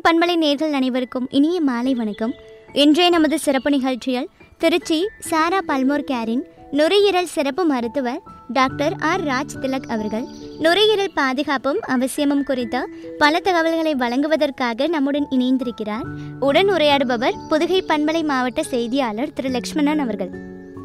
பண்பலை நேர்கள் அனைவருக்கும் இனிய மாலை வணக்கம் இன்றைய நமது சிறப்பு நிகழ்ச்சியில் திருச்சி சாரா பல்மோர் கேரின் நுரையீரல் சிறப்பு மருத்துவர் டாக்டர் ஆர் ராஜ் திலக் அவர்கள் நுரையீரல் பாதுகாப்பும் அவசியமும் குறித்த பல தகவல்களை வழங்குவதற்காக நம்முடன் இணைந்திருக்கிறார் உடன் உரையாடுபவர் புதுகை பண்பலை மாவட்ட செய்தியாளர் திரு லக்ஷ்மணன் அவர்கள்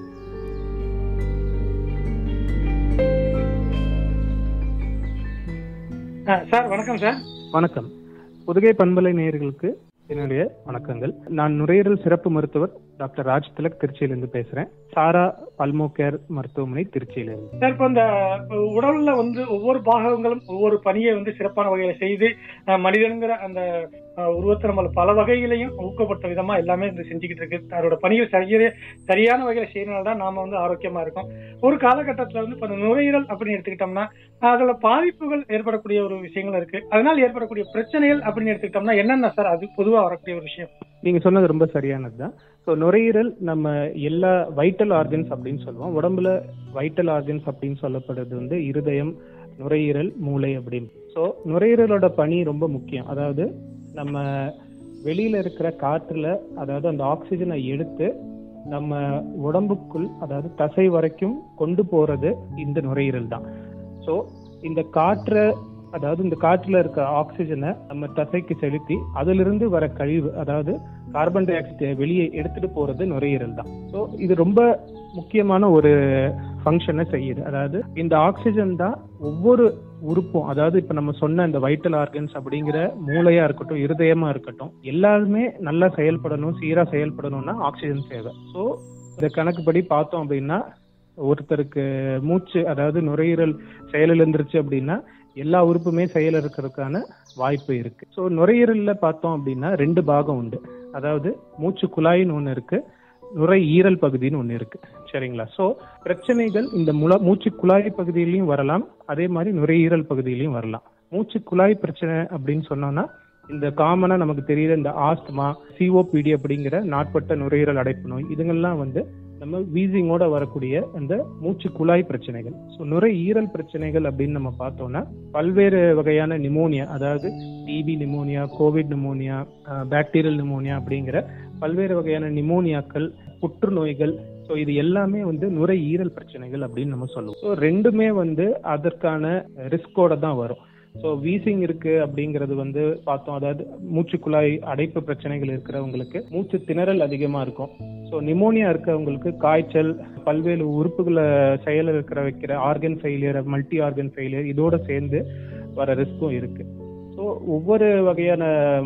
ஆ, சார் வணக்கம் சார் வணக்கம் புதுகை பண்பலை நேயர்களுக்கு என்னுடைய வணக்கங்கள் நான் நுரையீரல் சிறப்பு மருத்துவர் டாக்டர் ராஜ் திலக் திருச்சியிலிருந்து பேசுறேன் சாரா பல்மோ கேர் மருத்துவமனை திருச்சியிலிருந்து சார் இப்போ இந்த உடல்ல வந்து ஒவ்வொரு பாகங்களும் ஒவ்வொரு பணியை வந்து சிறப்பான வகையில செய்து அஹ், மனிதனுங்கிற அந்த அஹ், உருவத்தை நம்ம பல வகையிலையும் ஊக்கப்படுத்த விதமா எல்லாமே இந்த செஞ்சுக்கிட்டு இருக்கு அதோட பணிகள் சரியா சரியான வகையில செய்யறதுனால தான் நாம வந்து ஆரோக்கியமா இருக்கோம் ஒரு காலகட்டத்துல வந்து இப்ப இந்த நுரையீரல் அப்படின்னு எடுத்துக்கிட்டோம்னா அதுல பாதிப்புகள் ஏற்படக்கூடிய ஒரு விஷயங்கள் இருக்கு அதனால ஏற்படக்கூடிய பிரச்சனைகள் அப்படின்னு எடுத்துக்கிட்டோம்னா என்னென்ன சார் அது பொதுவா வரக்கூடிய ஒரு விஷயம் நீங்க சொன்னது ரொம்ப சரியானதுதான் ஸோ நுரையீரல் நம்ம எல்லா வைட்டல் ஆர்கன்ஸ் அப்படின்னு சொல்லுவோம் உடம்புல வைட்டல் ஆர்கன்ஸ் அப்படின்னு சொல்லப்படுறது வந்து இருதயம் நுரையீரல் மூளை அப்படின்னு ஸோ நுரையீரலோட பணி ரொம்ப முக்கியம் அதாவது நம்ம வெளியில இருக்கிற காற்றுல அதாவது அந்த ஆக்சிஜனை எடுத்து நம்ம உடம்புக்குள் அதாவது தசை வரைக்கும் கொண்டு போறது இந்த நுரையீரல் தான் ஸோ இந்த காற்றை அதாவது இந்த காற்றுல இருக்க ஆக்சிஜனை நம்ம தசைக்கு செலுத்தி அதிலிருந்து வர கழிவு அதாவது கார்பன் டை ஆக்சைடை வெளியே எடுத்துட்டு போறது நுரையீரல் தான் ஸோ இது ரொம்ப முக்கியமான ஒரு ஃபங்க்ஷனை செய்யுது அதாவது இந்த ஆக்சிஜன் தான் ஒவ்வொரு உறுப்பும் அதாவது இப்ப நம்ம சொன்ன இந்த வைட்டல் ஆர்கன்ஸ் அப்படிங்கிற மூளையா இருக்கட்டும் இருதயமா இருக்கட்டும் எல்லாருமே நல்லா செயல்படணும் சீரா செயல்படணும்னா ஆக்சிஜன் தேவை ஸோ இந்த கணக்குப்படி பார்த்தோம் அப்படின்னா ஒருத்தருக்கு மூச்சு அதாவது நுரையீரல் செயலிழந்துருச்சு அப்படின்னா எல்லா உறுப்புமே செயல் இருக்கிறதுக்கான வாய்ப்பு இருக்கு ஸோ நுரையீரல்ல பார்த்தோம் அப்படின்னா ரெண்டு பாகம் உண்டு அதாவது மூச்சு குழாயின்னு ஒன்று இருக்கு நுரையீரல் பகுதின்னு ஒன்று இருக்கு சரிங்களா ஸோ பிரச்சனைகள் இந்த முல மூச்சு குழாய் பகுதியிலையும் வரலாம் அதே மாதிரி நுரையீரல் பகுதியிலையும் வரலாம் மூச்சு குழாய் பிரச்சனை அப்படின்னு சொன்னோம்னா இந்த காமனா நமக்கு தெரியுற இந்த ஆஸ்துமா சிஓபிடி அப்படிங்கிற நாட்பட்ட நுரையீரல் அடைப்பு நோய் இதுங்கெல்லாம் வந்து நம்ம வீசிங்கோட வரக்கூடிய அந்த மூச்சு குழாய் பிரச்சனைகள் ஸோ நுரையீரல் பிரச்சனைகள் அப்படின்னு நம்ம பார்த்தோம்னா பல்வேறு வகையான நிமோனியா அதாவது TB pneumonia covid pneumonia bacterial pneumonia அப்படிங்கிற பல்வேறு வகையான நிமோனியாக்கள் புற்றுநோய்கள் ஸோ இது எல்லாமே வந்து நுரையீரல் பிரச்சனைகள் அப்படின்னு நம்ம சொல்லுவோம் ஸோ ரெண்டுமே வந்து அதற்கான ரிஸ்கோட தான் வரும் ஸோ வீசிங் இருக்கு அப்படிங்கிறது வந்து பார்த்தோம் அதாவது மூச்சுக்குழாய் அடைப்பு பிரச்சனைகள் இருக்கிறவங்களுக்கு மூச்சு திணறல் அதிகமா இருக்கும் ஸோ நிமோனியா இருக்கவங்களுக்கு காய்ச்சல் பல்வேறு உறுப்புகளை செயல் இருக்கிற வைக்கிற organ failure multi organ failure இதோட சேர்ந்து வர ரிஸ்க்கும் இருக்கு ஸோ ஒவ்வொரு வகையான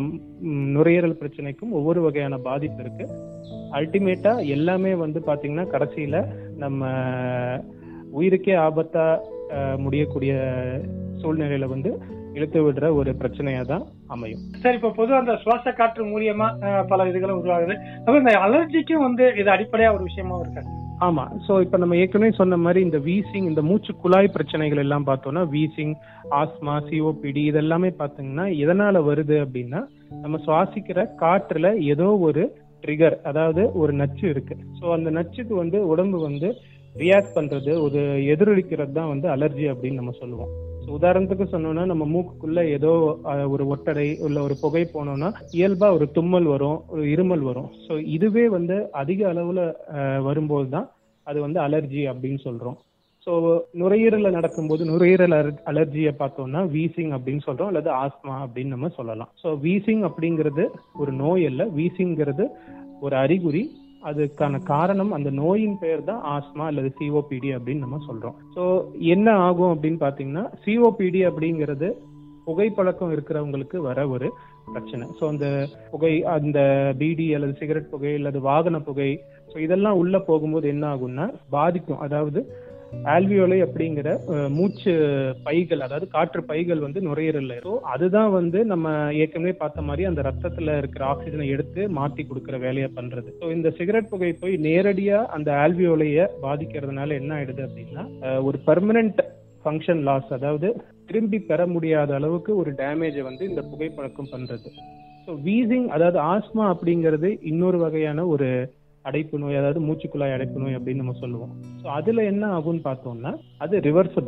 ம், நுரையீரல் பிரச்சனைக்கும் ஒவ்வொரு வகையான பாதிப்பு இருக்கு அல்டிமேட்டா எல்லாமே வந்து பாத்தீங்கன்னா கடைசியில நம்ம உயிருக்கே ஆபத்தா அஹ், முடியக்கூடிய சூழ்நிலையில வந்து இழுத்து விடுற ஒரு பிரச்சனையா தான் அமையும் சார் இப்ப பொதுவா அந்த சுவாச காற்று மூலியமா அஹ், பல இதுகளும் உருவாகுது அப்ப இந்த அலர்ஜிக்கும் வந்து இது அடிப்படையா ஒரு விஷயமாவும் இருக்காது ஆமா சோ இப்ப நம்ம ஏற்கனவே சொன்ன மாதிரி இந்த வீசிங் இந்த மூச்சு குழாய் பிரச்சனைகள் எல்லாம் பார்த்தோம்னா வீசிங் ஆஸ்மா சிஓபிடி இதெல்லாமே பாத்தீங்கன்னா எதனால வருது அப்படின்னா நம்ம சுவாசிக்கிற காற்றுல ஏதோ ஒரு ட்ரிகர் அதாவது ஒரு நச்சு இருக்கு சோ அந்த நச்சுக்கு வந்து உடம்பு வந்து ரியாக்ட் பண்றது ஒரு எதிரொலிக்கிறது தான் வந்து அலர்ஜி அப்படின்னு நம்ம சொல்லுவோம் So, உதாரணத்துக்கு சொன்னோம்னா நம்ம மூக்குக்குள்ள ஏதோ அஹ், ஒரு ஒட்டடை உள்ள ஒரு புகை போனோம்னா இயல்பா ஒரு தும்மல் வரும் ஒரு இருமல் வரும் ஸோ இதுவே வந்து அதிக அளவுல அஹ், வரும்போது தான் அது வந்து அலர்ஜி அப்படின்னு சொல்றோம் ஸோ நுரையீரல்ல நடக்கும்போது நுரையீரல் அலர்ஜியை பார்த்தோம்னா வீசிங் அப்படின்னு சொல்றோம் அல்லது ஆஸ்மா அப்படின்னு நம்ம சொல்லலாம் ஸோ வீசிங் அப்படிங்கிறது ஒரு நோய் அல்ல வீசிங்கிறது ஒரு அறிகுறி அதுக்கான காரணம் அந்த நோயின் பெயர் தான் ஆஸ்மா அல்லது சிஓபிடி அப்படின்னு நம்ம சொல்றோம் ஸோ என்ன ஆகும் அப்படின்னு பாத்தீங்கன்னா சிஓபிடி அப்படிங்கிறது புகைப்பழக்கம் இருக்கிறவங்களுக்கு வர ஒரு பிரச்சனை ஸோ அந்த புகை அந்த பீடி அல்லது சிகரெட் புகை அல்லது வாகன புகை ஸோ இதெல்லாம் உள்ள போகும்போது என்ன ஆகும்னா பாதிக்கும் அதாவது ஆல்வியோலை அப்படிங்கிற அஹ், மூச்சு பைகள் அதாவது காற்று பைகள் வந்து நுரையீரல்ல இருக்கும் அதுதான் வந்து நம்ம ஏற்கனவே பார்த்த மாதிரி அந்த ரத்தத்துல இருக்கிற ஆக்சிஜனை எடுத்து மாத்தி கொடுக்கிற வேலையை பண்றது ஸோ இந்த சிகரெட் புகை போய் நேரடியா அந்த ஆல்வியோலைய பாதிக்கிறதுனால என்ன ஆயிடுது அப்படின்னா அஹ், ஒரு பெர்மனன்ட் ஃபங்க்ஷன் லாஸ் அதாவது திரும்பி பெற முடியாத அளவுக்கு ஒரு டேமேஜை வந்து இந்த புகைப்பழக்கம் பண்றது ஸோ வீசிங் அதாவது ஆஸ்மா அப்படிங்கிறது இன்னொரு வகையான ஒரு அடைப்பு நோய் அதாவது மூச்சுக்குழாய் அடைப்பு நோய் அப்படின்னு நம்ம சொல்லுவோம் ஸோ அதுல என்ன ஆகும்னு பார்த்தோம்னா அது ரிவர்சபிள்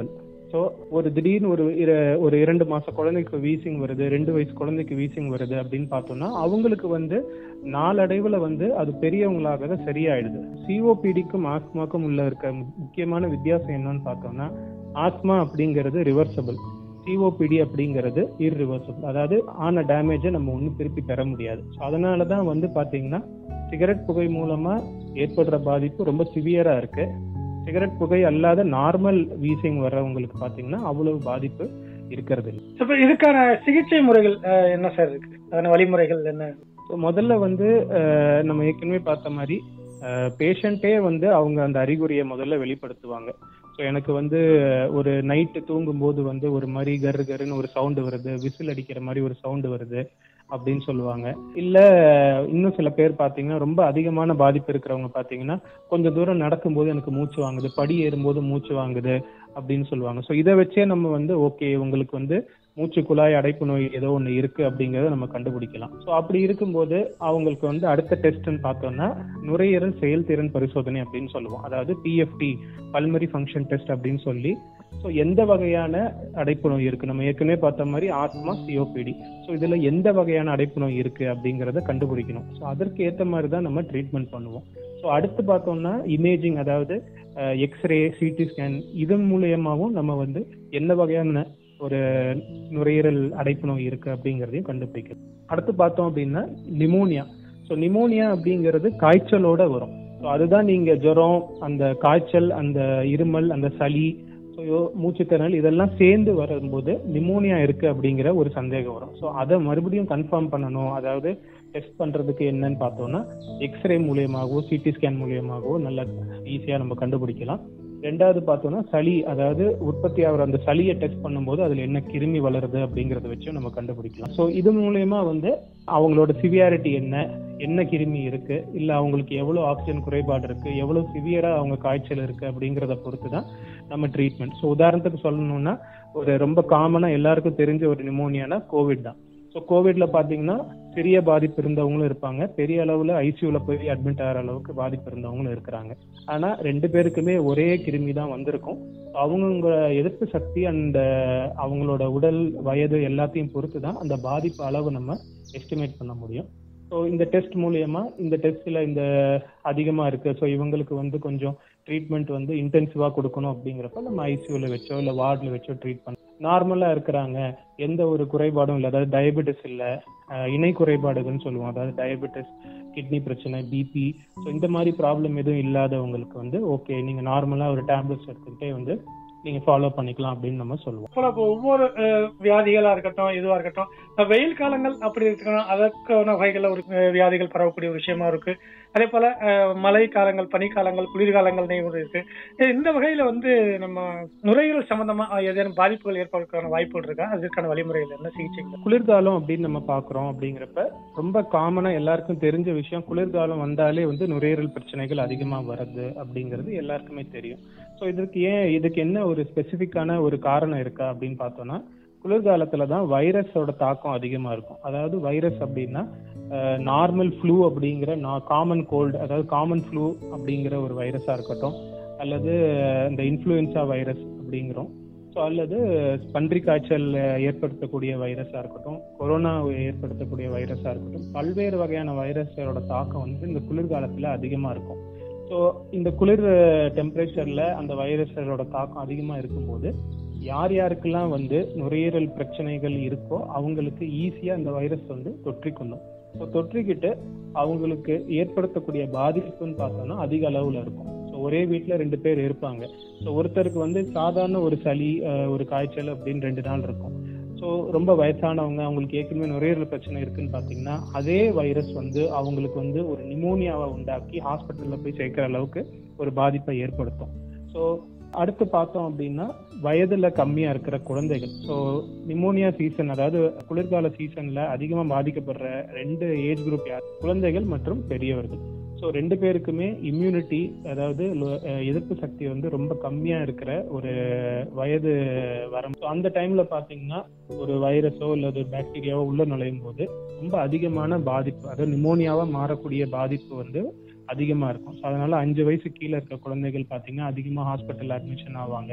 ஸோ ஒரு திடீர்னு ஒரு இர- ஒரு இரண்டு மாச குழந்தைக்கு வீசிங் வருது ரெண்டு வயசு குழந்தைக்கு வீசிங் வருது அப்படின்னு பார்த்தோம்னா அவங்களுக்கு வந்து நாளடைவுல வந்து அது பெரியவங்களாக தான் சரியாயிடுது சிஓபிடிக்கும் ஆஸ்மாக்கும் உள்ள இருக்க மு- முக்கியமான வித்தியாசம் என்னன்னு பார்த்தோம்னா ஆஸ்மா அப்படிங்கிறது ரிவர்சபிள் சிஓபிடி அப்படிங்கிறது இர்ரிவர்சபிள் அதாவது ஆன டேமேஜை நம்ம ஒன்றும் திருப்பி பெற முடியாது ஸோ அதனால தான் வந்து பார்த்தீங்கன்னா சிகரெட் புகை மூலமா ஏற்படுற பாதிப்பு ரொம்ப சிவியரா இருக்கு சிகரெட் புகை அல்லாத நார்மல் வீசிங் வர்றவங்களுக்கு பார்த்தீங்கன்னா அவ்வளவு பாதிப்பு இருக்கிறது இல்லை இப்ப இதுக்கான சிகிச்சை முறைகள் அஹ், என்ன சார் இருக்கு அதன வழிமுறைகள் என்ன ஸோ முதல்ல வந்து அஹ், நம்ம ஏற்கனவே பார்த்த மாதிரி பேஷண்ட்டே வந்து அவங்க அந்த அறிகுறியை முதல்ல வெளிப்படுத்துவாங்க ஸோ எனக்கு வந்து அஹ், ஒரு நைட்டு தூங்கும்போது வந்து ஒரு மாதிரி கரு கருன்னு ஒரு சவுண்டு வருது விசில் அடிக்கிற மாதிரி ஒரு சவுண்டு வருது அப்படின்னு சொல்லுவாங்க இல்ல இன்னும் சில பேர் பாத்தீங்கன்னா ரொம்ப அதிகமான பாதிப்பு இருக்கிறவங்க பாத்தீங்கன்னா கொஞ்சம் தூரம் நடக்கும்போது எனக்கு மூச்சு வாங்குது படி ஏறும்போது மூச்சு வாங்குது அப்படின்னு சொல்லுவாங்க ஸோ இதை வச்சே நம்ம வந்து ஓகே உங்களுக்கு வந்து மூச்சு குழாய் அடைப்பு நோய் ஏதோ ஒன்று இருக்கு அப்படிங்கறத நம்ம கண்டுபிடிக்கலாம் ஸோ அப்படி இருக்கும்போது அவங்களுக்கு வந்து அடுத்த டெஸ்ட்னு பார்த்தோம்னா நுரையீரல் செயல்திறன் பரிசோதனை அப்படின்னு சொல்லுவோம் அதாவது பிஎஃப்டி பல்மரி ஃபங்க்ஷன் டெஸ்ட் அப்படின்னு சொல்லி ஸோ எந்த வகையான அடைப்பு நோய் இருக்கு நம்ம ஏற்கனவே பார்த்த மாதிரி ஆஸ்மா சிஓபிடி ஸோ இதுல எந்த வகையான அடைப்பு நோய் இருக்கு அப்படிங்கறத கண்டுபிடிக்கணும் ஸோ அதற்கு ஏற்ற மாதிரி தான் நம்ம ட்ரீட்மெண்ட் பண்ணுவோம் ஸோ அடுத்து பார்த்தோம்னா இமேஜிங் அதாவது எக்ஸ்ரே சிடி ஸ்கேன் இதன் மூலியமாவும் நம்ம வந்து என்ன வகையான ஒரு நுரையீரல் அடைப்பு நோய் இருக்கு அப்படிங்கறதையும் கண்டுபிடிக்கணும் அடுத்து பார்த்தோம் அப்படின்னா நிமோனியா ஸோ நிமோனியா அப்படிங்கிறது காய்ச்சலோட வரும் ஸோ அதுதான் நீங்க ஜுரம் அந்த காய்ச்சல் அந்த இருமல் அந்த சளி ஸோ மூச்சுத்திணறல் இதெல்லாம் சேர்ந்து வரும்போது நிமோனியா இருக்கு அப்படிங்கிற ஒரு சந்தேகம் வரும் ஸோ அதை மறுபடியும் கன்ஃபார்ம் பண்ணணும் அதாவது டெஸ்ட் பண்றதுக்கு என்னன்னு பார்த்தோம்னா எக்ஸ்ரே மூலியமாகவோ சிடி ஸ்கேன் மூலியமாகவோ நல்லா ஈஸியா நம்ம கண்டுபிடிக்கலாம் ரெண்டாவது பார்த்தோம்னா சளி அதாவது உற்பத்தி ஆகிற அந்த சளியை டெஸ்ட் பண்ணும்போது அதுல என்ன கிருமி வளருது அப்படிங்கறத வச்சு நம்ம கண்டுபிடிக்கலாம் ஸோ இது மூலயமா வந்து அவங்களோட சிவியாரிட்டி என்ன என்ன கிருமி இருக்கு இல்ல அவங்களுக்கு எவ்வளவு ஆக்சிஜன் குறைபாடு இருக்கு எவ்வளவு சிவியரா அவங்க காய்ச்சல் இருக்கு அப்படிங்கறத பொறுத்து தான் நம்ம ட்ரீட்மெண்ட் ஸோ உதாரணத்துக்கு சொல்லணும்னா ஒரு ரொம்ப காமனா எல்லாருக்கும் தெரிஞ்ச ஒரு நிமோனியானா கோவிட் தான் ஸோ கோவிட்ல பாத்தீங்கன்னா சிறிய பாதிப்பு இருந்தவங்களும் இருப்பாங்க பெரிய அளவுல ஐசியூல போய் அட்மிட் ஆகிற அளவுக்கு பாதிப்பு இருந்தவங்களும் இருக்கிறாங்க ஆனா ரெண்டு பேருக்குமே ஒரே கிருமி தான் வந்திருக்கும் அவங்க எதிர்ப்பு சக்தி அந்த அவங்களோட உடல் வயது எல்லாத்தையும் பொறுத்து தான் அந்த பாதிப்பு அளவு நம்ம எஸ்டிமேட் பண்ண முடியும் ஸோ இந்த டெஸ்ட் மூலியமா இந்த டெஸ்ட்ல இந்த அதிகமா இருக்கு ஸோ இவங்களுக்கு வந்து கொஞ்சம் ட்ரீட்மெண்ட் வந்து இன்டென்சிவா கொடுக்கணும் அப்படிங்கிறப்ப நம்ம ஐசியூல வச்சோ இல்ல வார்டில் வச்சோ ட்ரீட் பண்ண நார்மலா இருக்கிறாங்க எந்த ஒரு குறைபாடும் இல்லை அதாவது டயபெட்டிஸ் இல்லை அஹ் இணை குறைபாடுகள்னு சொல்லுவோம் அதாவது டயபெட்டிஸ் கிட்னி பிரச்சனை பிபி ஸோ இந்த மாதிரி ப்ராப்ளம் எதுவும் இல்லாதவங்களுக்கு வந்து ஓகே நீங்க நார்மலா ஒரு டேப்லெட்ஸ் எடுத்துக்கிட்டே வந்து நீங்க ஃபாலோ பண்ணிக்கலாம் அப்படின்னு நம்ம சொல்லுவோம் போல இப்போ ஒவ்வொரு அஹ், வியாதிகளா இருக்கட்டும் இதுவா இருக்கட்டும் அஹ், வெயில் காலங்கள் அப்படி இருக்கணும் அதற்கான வகைகள்ல ஒரு அஹ், வியாதிகள் பரவக்கூடிய ஒரு விஷயமா இருக்கு அதே போல அஹ், மழை காலங்கள் பனிக்காலங்கள் குளிர்காலங்கள்னு ஒரு இருக்கு அஹ், இந்த வகையில வந்து நம்ம நுரையீரல் சம்பந்தமா அஹ், ஏதேனும் பாதிப்புகள் ஏற்படுறதுக்கான வாய்ப்புகள் இருக்கா அதற்கான வழிமுறைகள் என்ன சிகிச்சைகள் குளிர்காலம் அப்படின்னு நம்ம பாக்குறோம் அப்படிங்கிறப்ப ரொம்ப காமனா எல்லாருக்கும் தெரிஞ்ச விஷயம் குளிர்காலம் வந்தாலே வந்து நுரையீரல் பிரச்சனைகள் அதிகமா வருது அப்படிங்கிறது எல்லாருக்குமே தெரியும் ஸோ இதுக்கு ஏன் இதுக்கு என்ன ஒரு ஸ்பெசிஃபிக்கான ஒரு காரணம் இருக்கா அப்படின்னு பார்த்தோம்னா குளிர்காலத்துல தான் வைரஸோட தாக்கம் அதிகமா இருக்கும் அதாவது வைரஸ் அப்படின்னா நார்மல் ஃப்ளூ அப்படிங்கிற காமன் கோல்டு அதாவது காமன் ஃப்ளூ அப்படிங்கிற ஒரு வைரஸா இருக்கட்டும் அல்லது அஹ், இந்த இன்ஃப்ளூயன்சா வைரஸ் அப்படிங்கிறோம் ஸோ அல்லது பன்றி காய்ச்சல் அஹ், ஏற்படுத்தக்கூடிய வைரஸா இருக்கட்டும் கொரோனா ஏற்படுத்தக்கூடிய வைரஸா இருக்கட்டும் பல்வேறு வகையான வைரஸோட தாக்கம் வந்து இந்த குளிர்காலத்துல அதிகமா இருக்கும் ஸோ இந்த குளிர் டெம்பரேச்சர்ல அந்த வைரஸோட தாக்கம் அதிகமா இருக்கும்போது யார் யாருக்கெல்லாம் வந்து நுரையீரல் பிரச்சனைகள் இருக்கோ அவங்களுக்கு ஈஸியா அந்த வைரஸ் வந்து தொற்றிக்கொள்ளும் ஸோ தொற்றிக்கிட்டு அவங்களுக்கு ஏற்படுத்தக்கூடிய பாதிப்புன்னு பார்த்தோம்னா அதிக அளவுல இருக்கும் ஸோ ஒரே வீட்டில் ரெண்டு பேர் இருப்பாங்க ஸோ ஒருத்தருக்கு வந்து சாதாரண ஒரு சளி அஹ், ஒரு காய்ச்சல் அப்படின்னு ரெண்டு நாள் இருக்கும் ஸோ ரொம்ப வயசானவங்க அவங்களுக்கு ஏற்கனவே நுரையீரல் பிரச்சனை இருக்குன்னு பார்த்தீங்கன்னா அதே வைரஸ் வந்து அவங்களுக்கு வந்து ஒரு நிமோனியாவை உண்டாக்கி ஹாஸ்பிட்டலில் போய் சேர்க்கிற அளவுக்கு ஒரு பாதிப்பை ஏற்படுத்தும் ஸோ அடுத்து பார்த்தோம் அப்படின்னா வயதுல கம்மியா இருக்கிற குழந்தைகள் ஸோ நிமோனியா சீசன் அதாவது குளிர்கால சீசன்ல அதிகமா பாதிக்கப்படுற ரெண்டு ஏஜ் குரூப் யார் குழந்தைகள் மற்றும் பெரியவர்கள் ஸோ ரெண்டு பேருக்குமே இம்யூனிட்டி அதாவது லோ- அஹ் எதிர்ப்பு சக்தி வந்து ரொம்ப கம்மியா இருக்கிற ஒரு வயது வரம் ஸோ அந்த டைம்ல பாத்தீங்கன்னா ஒரு வைரஸோ இல்ல ஒரு பாக்டீரியாவோ உள்ள நுழையும் போது ரொம்ப அதிகமான பாதிப்பு அதாவது நிமோனியாவா மாறக்கூடிய பாதிப்பு வந்து அதிகமா இருக்கும் ஸோ அதனால அஞ்சு வயசு கீழே இருக்க குழந்தைகள் பார்த்தீங்கன்னா அதிகமா ஹாஸ்பிட்டல் அட்மிஷன் ஆவாங்க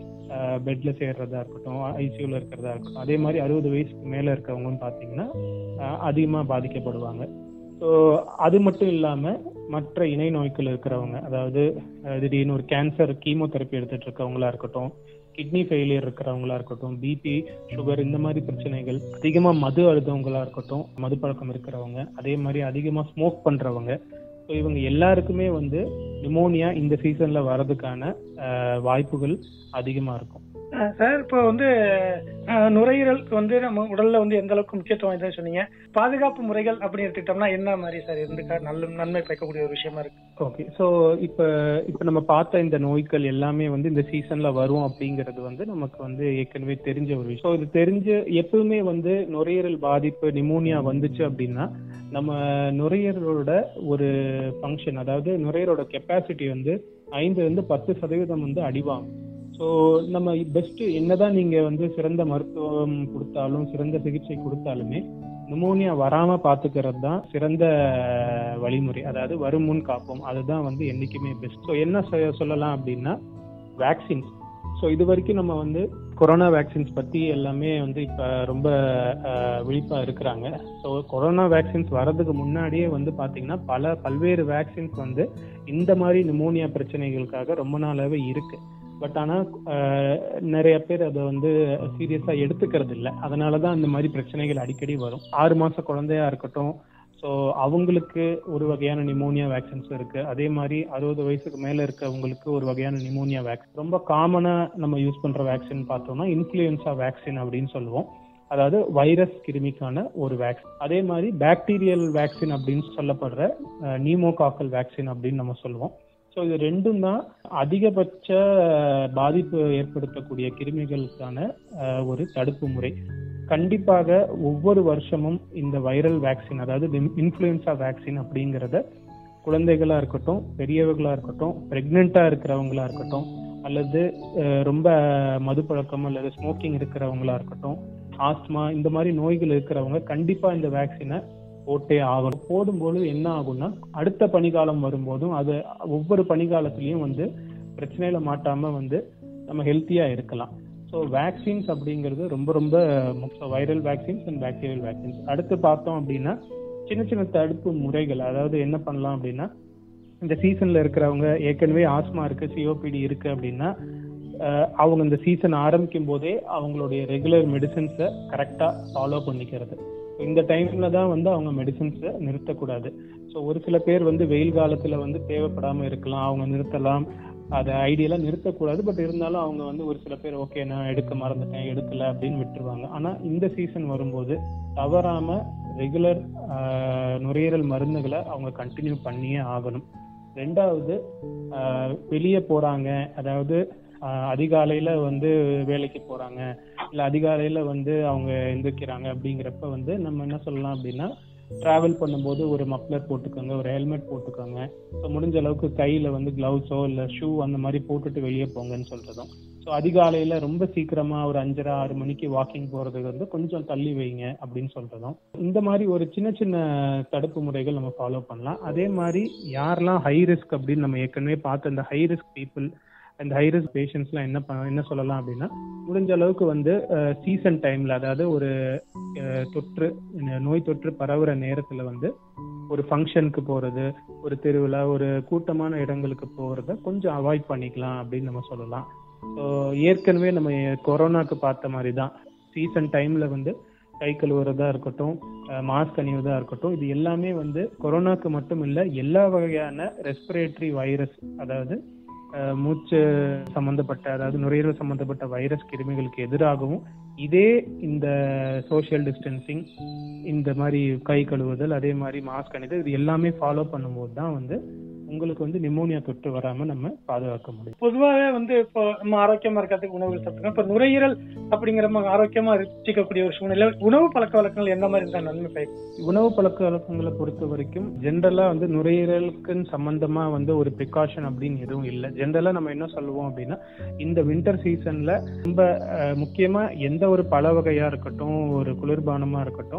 பெட்ல சேர்றதா இருக்கட்டும் ஐசியூல இருக்கிறதா இருக்கட்டும் அதே மாதிரி அறுபது வயசுக்கு மேல இருக்கவங்கன்னு பார்த்தீங்கன்னா அஹ், அதிகமா பாதிக்கப்படுவாங்க ஸோ அது மட்டும் இல்லாம மற்ற இணை நோய்கள் இருக்கிறவங்க அதாவது அஹ், திடீர்னு ஒரு கேன்சர் கீமோதெரப்பி எடுத்துட்டு இருக்கவங்களா இருக்கட்டும் கிட்னி ஃபெயிலியர் இருக்கிறவங்களா இருக்கட்டும் பிபி சுகர் இந்த மாதிரி பிரச்சனைகள் அதிகமா மது அழுதவங்களா இருக்கட்டும் மது பழக்கம் இருக்கிறவங்க அதே மாதிரி அதிகமா ஸ்மோக் பண்றவங்க ஸோ இவங்க எல்லாருக்குமே வந்து நிமோனியா இந்த சீசன்ல வர்றதுக்கான அஹ், வாய்ப்புகள் அதிகமா இருக்கும் அஹ் சார் இப்போ வந்து அஹ், நுரையீரலுக்கு வந்து நம்ம உடல்ல வந்து எந்த அளவுக்கு முக்கியத்துவம் வாய்ந்ததுன்னு சொன்னீங்க பாதுகாப்பு முறைகள் அப்படின்னு எடுத்துக்கிட்டோம்னா என்ன மாதிரி சார் இருந்து நல்ல நன்மை பயக்கக்கூடிய ஒரு விஷயமா இருக்கு ஓகே ஸோ இப்போ இப்போ நம்ம பார்த்த இந்த நோய்கள் எல்லாமே வந்து இந்த சீசன்ல வரும் அப்படிங்கிறது வந்து நமக்கு வந்து ஏற்கனவே தெரிஞ்ச ஒரு விஷயம் ஸோ இது தெரிஞ்சு எப்பவுமே வந்து நுரையீரல் பாதிப்பு நிமோனியா வந்துச்சு அப்படின்னா நம்ம நுரையீரலோட ஒரு ஃபங்க்ஷன் அதாவது நுரையீரலோட கெப்பாசிட்டி வந்து ஐந்து இருந்து பத்து சதவீதம் வந்து அடிவாங்கும் ஸோ நம்ம பெஸ்ட் என்னதான் நீங்க வந்து சிறந்த மருத்துவம் கொடுத்தாலும் சிறந்த சிகிச்சை கொடுத்தாலுமே நிமோனியா வராம பாத்துக்கிறது தான் சிறந்த வழிமுறை அதாவது வரும் முன் காப்போம் அதுதான் வந்து என்னைக்குமே பெஸ்ட் ஸோ என்ன சொ- சொல்லலாம் அப்படின்னா வேக்சின்ஸ் ஸோ இது வரைக்கும் நம்ம வந்து கொரோனா வேக்சின்ஸ் பத்தி எல்லாமே வந்து இப்ப ரொம்ப அஹ், விழிப்பா இருக்கிறாங்க ஸோ கொரோனா வேக்சின்ஸ் வர்றதுக்கு முன்னாடியே வந்து பாத்தீங்கன்னா பல பல்வேறு வேக்சின்ஸ் வந்து இந்த மாதிரி நிமோனியா பிரச்சனைகளுக்காக ரொம்ப நாளாவே இருக்கு பட் ஆனா அஹ், நிறைய பேர் அதை வந்து சீரியஸா எடுத்துக்கிறது இல்லை அதனாலதான் இந்த மாதிரி பிரச்சனைகள் அடிக்கடி வரும் ஆறு மாச குழந்தையா இருக்கட்டும் ஸோ அவங்களுக்கு ஒரு வகையான நிமோனியா வேக்சின்ஸ் இருக்கு அதே மாதிரி அறுபது வயசுக்கு மேல இருக்கவங்களுக்கு ஒரு வகையான நிமோனியா வேக்சின் ரொம்ப காமனா நம்ம யூஸ் பண்ற வேக்சின் பார்த்தோம்னா இன்ஃபுளுன்சா வேக்சின் அப்படின்னு சொல்லுவோம் அதாவது வைரஸ் கிருமிக்கான ஒரு வேக்சின் அதே மாதிரி பாக்டீரியல் வேக்சின் அப்படின்னு சொல்லப்படுற நியூமோகாக்கல் வேக்சின் அப்படின்னு நம்ம சொல்லுவோம் ஸோ இது ரெண்டும் தான் அதிகபட்ச அஹ், பாதிப்பு ஏற்படுத்தக்கூடிய கிருமிகளுக்கான அஹ், ஒரு தடுப்பு முறை கண்டிப்பாக ஒவ்வொரு வருஷமும் இந்த வைரல் வேக்சின் அதாவது இன்ஃப்ளூயன்சா வேக்சின் அப்படிங்கிறத குழந்தைகளா இருக்கட்டும் பெரியவர்களா இருக்கட்டும் பிரெக்னெண்டா இருக்கிறவங்களா இருக்கட்டும் அல்லது அஹ், ரொம்ப மது பழக்கம் அல்லது ஸ்மோக்கிங் இருக்கிறவங்களா இருக்கட்டும் ஆஸ்துமா இந்த மாதிரி நோய்கள் இருக்கிறவங்க கண்டிப்பா இந்த வேக்சினை போட்டே ஆகணும் போடும்போது என்ன ஆகும்னா அடுத்த பனிகாலம் வரும்போதும் அது ஒவ்வொரு பனிகாலத்திலயும் வந்து பிரச்சனையில மாட்டாம வந்து நம்ம ஹெல்த்தியா இருக்கலாம் ஸோ வேக்சின்ஸ் அப்படிங்கிறது ரொம்ப ரொம்ப முக்கியம் viral vaccines and bacterial vaccines அடுத்து பார்த்தோம் அப்படின்னா சின்ன சின்ன தடுப்பு முறைகள் அதாவது என்ன பண்ணலாம் அப்படின்னா இந்த சீசன்ல இருக்கிறவங்க ஏற்கனவே ஆஸ்மா இருக்கு சிஓபிடி இருக்கு அப்படின்னா அஹ், அவங்க இந்த சீசன் ஆரம்பிக்கும் போதே அவங்களுடைய ரெகுலர் மெடிசன்ஸை கரெக்டா ஃபாலோ பண்ணிக்கிறது இந்த டைம்ல தான் வந்து அவங்க மெடிசன்ஸை நிறுத்தக்கூடாது ஸோ ஒரு சில பேர் வந்து வெயில் காலத்துல வந்து தேவைப்படாம இருக்கலாம் அவங்க நிறுத்தலாம் அதை ஐடியெல்லாம் நிறுத்தக்கூடாது பட் இருந்தாலும் அவங்க வந்து ஒரு சில பேர் ஓகே நான் எடுக்க மறந்துட்டேன் எடுக்கல அப்படின்னு விட்டுருவாங்க ஆனா இந்த சீசன் வரும்போது தவறாம ரெகுலர் நுரையீரல் மருந்துகளை அவங்க கண்டினியூ பண்ணியே ஆகணும் ரெண்டாவது ஆஹ், வெளியே போறாங்க அதாவது ஆஹ், அதிகாலையில வந்து வேலைக்கு போறாங்க இல்ல அதிகாலையில வந்து அவங்க எந்திரிக்கிறாங்க அப்படிங்கிறப்ப வந்து நம்ம என்ன சொல்லலாம் அப்படின்னா டிராவல் பண்ணும்போது ஒரு மப்ளர் போட்டுக்கோங்க ஒரு ஹெல்மெட் போட்டுக்கோங்க ஸோ முடிஞ்ச அளவுக்கு கையில வந்து கிளவுஸோ இல்ல ஷூ அந்த மாதிரி போட்டுட்டு வெளியே போங்கன்னு சொல்றதும் ஸோ அதிகாலையில ரொம்ப சீக்கிரமா ஒரு அஞ்சரை ஆறு மணிக்கு வாக்கிங் போறதுக்கு வந்து கொஞ்சம் தள்ளி வைங்க அப்படின்னு சொல்றதும் இந்த மாதிரி ஒரு சின்ன சின்ன தடுப்பு முறைகள் நம்ம ஃபாலோ பண்ணலாம் அதே மாதிரி யாரெல்லாம் ஹை ரிஸ்க் அப்படின்னு நம்ம ஏற்கனவே பார்த்த இந்த ஹை ரிஸ்க் பீப்புள் இந்த ஹை ரிஸ்க் பேஷண்ட்ஸ்லாம் என்ன பண்ண என்ன சொல்லலாம் அப்படின்னா முடிஞ்ச அளவுக்கு வந்து சீசன் டைம்ல அதாவது ஒரு அஹ், தொற்று இந்த நோய் தொற்று பரவுற நேரத்துல வந்து ஒரு ஃபங்க்ஷனுக்கு போறது ஒரு திருவிழா ஒரு கூட்டமான இடங்களுக்கு போறத கொஞ்சம் அவாய்ட் பண்ணிக்கலாம் அப்படின்னு நம்ம சொல்லலாம் ஸோ ஏற்கனவே நம்ம கொரோனாக்கு பார்த்த மாதிரி தான் சீசன் டைம்ல வந்து கை கழுவுறதா இருக்கட்டும் மாஸ்க் அணிவதா இருக்கட்டும் இது எல்லாமே வந்து கொரோனாக்கு மட்டும் இல்ல எல்லா வகையான ரெஸ்பிரேட்டரி வைரஸ் அதாவது அஹ், மூச்சு சம்பந்தப்பட்ட அதாவது நுரையீரல் சம்பந்தப்பட்ட வைரஸ் கிருமிகளுக்கு எதிராகவும் இதே இந்த சோஷியல் டிஸ்டன்சிங் இந்த மாதிரி கை கழுவுதல் அதே மாதிரி மாஸ்க் அணிதல் இது எல்லாமே ஃபாலோ பண்ணும்போது தான் வந்து உங்களுக்கு வந்து நிமோனியா தொற்று வராம நம்ம பாதுகாக்க முடியும் பொதுவாகவே வந்து இப்போ நம்ம ஆரோக்கியமா இருக்கிறதுக்கு உணவுகள் சாப்பிடுறோம் இப்ப நுரையீரல் அப்படிங்கிற மாதிரி ஆரோக்கியமா வச்சுக்கக்கூடிய ஒரு சூழ்நிலை உணவு பழக்க வழக்கங்கள் எந்த மாதிரி இருந்தா நன்மை பயக்கும் உணவு பழக்க வழக்கங்களை பொறுத்த வரைக்கும் ஜென்ரலா வந்து நுரையீரலுக்குன்னு சம்பந்தமா வந்து ஒரு ப்ரிகாஷன் அப்படின்னு எதுவும் இல்லை ஜென்ரலா நம்ம என்ன சொல்லுவோம் அப்படின்னா இந்த வின்டர் சீசன்ல ரொம்ப அஹ், முக்கியமா எந்த ஒரு பழ வகையா இருக்கட்டும் ஒரு குளிர்பானமா இருக்கட்டும் ஸோ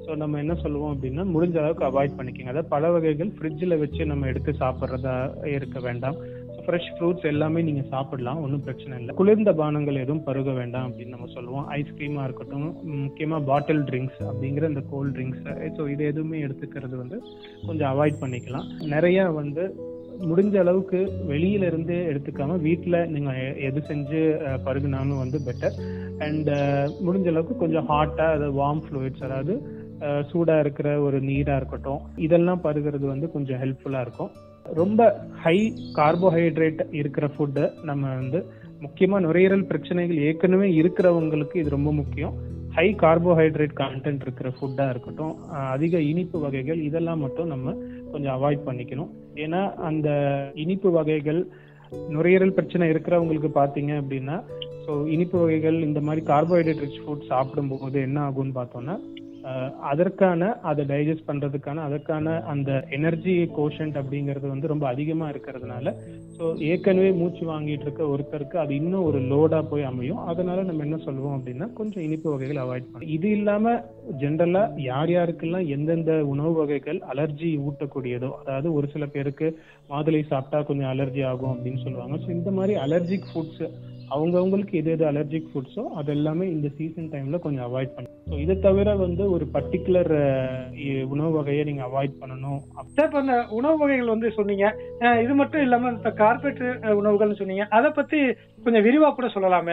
ஸோ நம்ம என்ன சொல்லுவோம் அப்படின்னா முடிஞ்ச அளவுக்கு அவாய்ட் பண்ணிக்கோங்க அதாவது பல வகைகள் ஃப்ரிட்ஜில் வச்சு நம்ம எடுத்து சாப்பிட்றதா இருக்க வேண்டாம் ஃப்ரெஷ் ஃப்ரூட்ஸ் எல்லாமே நீங்கள் சாப்பிடலாம் ஒன்றும் பிரச்சனை இல்லை குளிர்ந்த பானங்கள் எதுவும் பருக வேண்டாம் அப்படின்னு நம்ம சொல்லுவோம் ஐஸ்கிரீமாக இருக்கட்டும் முக்கியமாக பாட்டில் ட்ரிங்க்ஸ் அப்படிங்கிற இந்த கோல்ட் ட்ரிங்க்ஸ் ஸோ இது எதுவுமே எடுத்துக்கிறது வந்து கொஞ்சம் அவாய்ட் பண்ணிக்கலாம் நிறைய வந்து முடிஞ்ச அளவுக்கு வெளியில இருந்து எடுத்துக்காம வீட்டில் நீங்க எ- எது செஞ்சு அஹ், பருகுனாலும் வந்து பெட்டர் அண்ட் முடிஞ்ச அளவுக்கு கொஞ்சம் ஹாட்டா அதாவது வார்ம் ஃப்ளூயிட்ஸ் அதாவது அஹ், சூடா இருக்கிற ஒரு நீரா இருக்கட்டும் இதெல்லாம் பருகிறது வந்து கொஞ்சம் ஹெல்ப்ஃபுல்லா இருக்கும் ரொம்ப ஹை கார்போஹைட்ரேட் இருக்கிற ஃபுட்டு நம்ம வந்து முக்கியமா நுரையீரல் பிரச்சனைகள் ஏற்கனவே இருக்கிறவங்களுக்கு இது ரொம்ப முக்கியம் ஹை கார்போஹைட்ரேட் கண்டென்ட் இருக்கிற ஃபுட்டா இருக்கட்டும் அஹ், அதிக இனிப்பு வகைகள் இதெல்லாம் மட்டும் நம்ம கொஞ்சம் அவாய்ட் பண்ணிக்கணும் ஏன்னா அந்த இனிப்பு வகைகள் நுரையீரல் பிரச்சனை இருக்கிறவங்களுக்கு பார்த்தீங்க அப்படின்னா ஸோ இனிப்பு வகைகள் இந்த மாதிரி கார்போஹைட்ரேட் ரிச் ஃபுட் சாப்பிடும்போது என்ன ஆகும்னு பார்த்தோம்னா அஹ், அதற்கான அதை டைஜஸ்ட் பண்றதுக்கான அதற்கான அந்த எனர்ஜி கோஷன்ட் அப்படிங்கிறது வந்து ரொம்ப அதிகமா இருக்கிறதுனால ஸோ ஏற்கனவே மூச்சு வாங்கிட்டு இருக்க ஒருத்தருக்கு அது இன்னும் ஒரு லோடா போய் அமையும் அதனால நம்ம என்ன சொல்லுவோம் அப்படின்னா கொஞ்சம் இனிப்பு வகைகள் அவாய்ட் பண்ணணும் இது இல்லாம ஜென்ரலா யார் யாருக்கெல்லாம் எந்தெந்த உணவு வகைகள் அலர்ஜி ஊட்டக்கூடியதோ அதாவது ஒரு சில பேருக்கு மாதுளை சாப்பிட்டா கொஞ்சம் அலர்ஜி ஆகும் அப்படின்னு சொல்லுவாங்க ஸோ இந்த மாதிரி அலர்ஜிக் ஃபுட்ஸ் அவங்கவுங்களுக்கு எது எது அலர்ஜிக் ஃபுட்ஸோ அது எல்லாமே இந்த சீசன் டைம்ல கொஞ்சம் அவாய்ட் பண்ணணும் ஸோ இதை தவிர வந்து ஒரு பர்டிகுலர் உணவு வகையை நீங்க அவாய்ட் பண்ணணும் அப்- சார் இப்ப இந்த உணவு வகைகள் வந்து சொன்னீங்க அஹ் இது மட்டும் இல்லாம இந்த கார்பரேட் உணவுகள்னு சொன்னீங்க அதை பத்தி கொஞ்சம் விரிவா கூட சொல்லலாமே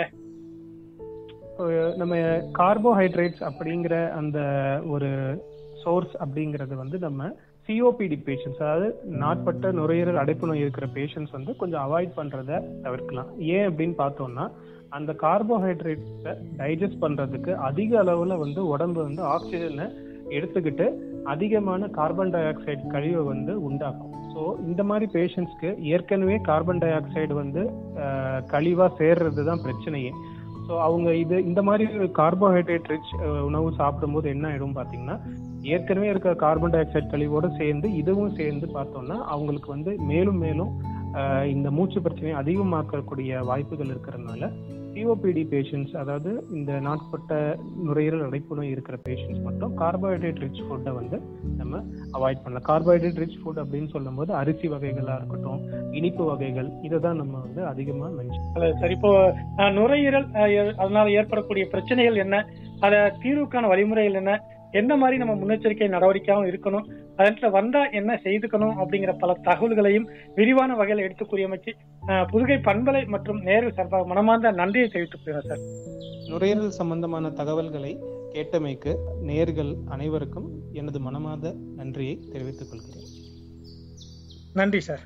அஹ் நம்ம கார்போஹைட்ரேட்ஸ் அப்படிங்கிற அந்த ஒரு சோர்ஸ் அப்படிங்கிறது வந்து நம்ம சிஓபிடி பேஷண்ட்ஸ் அதாவது நாட்பட்ட நுரையீரல் அடைப்பு நோய் இருக்கிற பேஷண்ட்ஸ் வந்து கொஞ்சம் அவாய்ட் பண்றத தவிர்க்கலாம் ஏன் அப்படின்னு பார்த்தோம்னா அந்த கார்போஹைட்ரேட்ஸை டைஜஸ்ட் பண்றதுக்கு அதிக அளவுல வந்து உடம்பு வந்து ஆக்சிஜனை எடுத்துக்கிட்டு அதிகமான கார்பன் டை ஆக்சைடு கழிவை வந்து உண்டாக்கும் ஸோ இந்த மாதிரி பேஷண்ட்ஸ்க்கு ஏற்கனவே கார்பன் டை ஆக்சைடு வந்து அஹ், கழிவா சேர்றது தான் பிரச்சனையே ஸோ அவங்க இது இந்த மாதிரி கார்போஹைட்ரேட் ரிச் உணவு சாப்பிடும்போது என்ன ஆயிடும் பார்த்தீங்கன்னா ஏற்கனவே இருக்க கார்பன் டை ஆக்சைடு கழிவோட சேர்ந்து இதுவும் சேர்ந்து பார்த்தோம்னா அவங்களுக்கு வந்து மேலும் மேலும் அஹ், இந்த மூச்சு பிரச்சனையை அதிகமாக்கக்கூடிய வாய்ப்புகள் இருக்கிறதுனால சிஓபிடி பேஷண்ட்ஸ் அதாவது இந்த நாட்பட்ட நுரையீரல் அடைப்பு நோய் இருக்கிற பேஷண்ட்ஸ் மட்டும் கார்போஹைட்ரேட் ரிச் ஃபுட்டை வந்து நம்ம அவாய்ட் பண்ணலாம் கார்போஹைட்ரேட் ரிச் ஃபுட் அப்படின்னு சொல்லும்போது அரிசி வகைகளாக இருக்கட்டும் இனிப்பு வகைகள் இதை தான் நம்ம வந்து அதிகமாக மென்ஷன் அது சரி இப்போ அஹ், நுரையீரல் அஹ், ஏ- அதனால ஏற்படக்கூடிய பிரச்சனைகள் என்ன அத தீர்வுக்கான வழிமுறைகள் என்ன என்ன மாதிரி நம்ம முன்னெச்சரிக்கை நடவடிக்கையாகவும் இருக்கணும் அதில் வந்தா என்ன செய்துக்கணும் அப்படிங்கிற பல தகவல்களையும் விரிவான வகையில் எடுத்து கூறியமைச்சு அஹ், புதுகை பண்பலை மற்றும் நேரு சார்பாக மனமார்ந்த நன்றியை தெரிவித்துக் கொள்கிறேன் சார் நுரையீரல் சம்பந்தமான தகவல்களை கேட்டமைக்கு நேர்கள் அனைவருக்கும் எனது மனமார்ந்த நன்றியை தெரிவித்துக் கொள்கிறேன் நன்றி சார்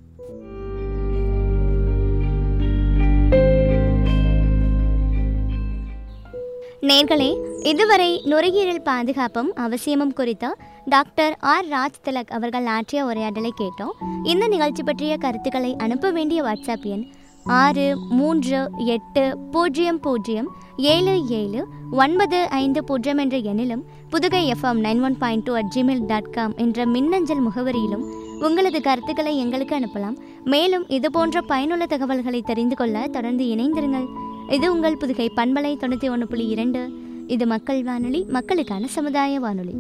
நேர்களே இதுவரை நுரையீரல் பாதுகாப்பும் அவசியமும் குறித்து டாக்டர் ஆர் ராஜ் திலக் அவர்கள் ஆற்றிய உரையாடலை கேட்டோம் இந்த நிகழ்ச்சி பற்றிய கருத்துக்களை அனுப்ப வேண்டிய வாட்ஸ்அப் எண் ஆறு மூன்று எட்டு பூஜ்ஜியம் பூஜ்ஜியம் ஏழு ஏழு ஒன்பது ஐந்து பூஜ்ஜியம் என்ற எண்ணிலும் Pudugai FM nine one point two at Gmail dot com என்ற மின்னஞ்சல் முகவரியிலும் உங்களது கருத்துக்களை எங்களுக்கு அனுப்பலாம் மேலும் இது போன்ற பயனுள்ள தகவல்களை தெரிந்து கொள்ள தொடர்ந்து இணைந்திருங்கள் இது உங்கள் புதுகை பண்பலை தொண்ணூற்றி ஒன்று புள்ளி இரண்டு இது மக்கள் வானொலி மக்களுக்கான சமுதாய வானொலி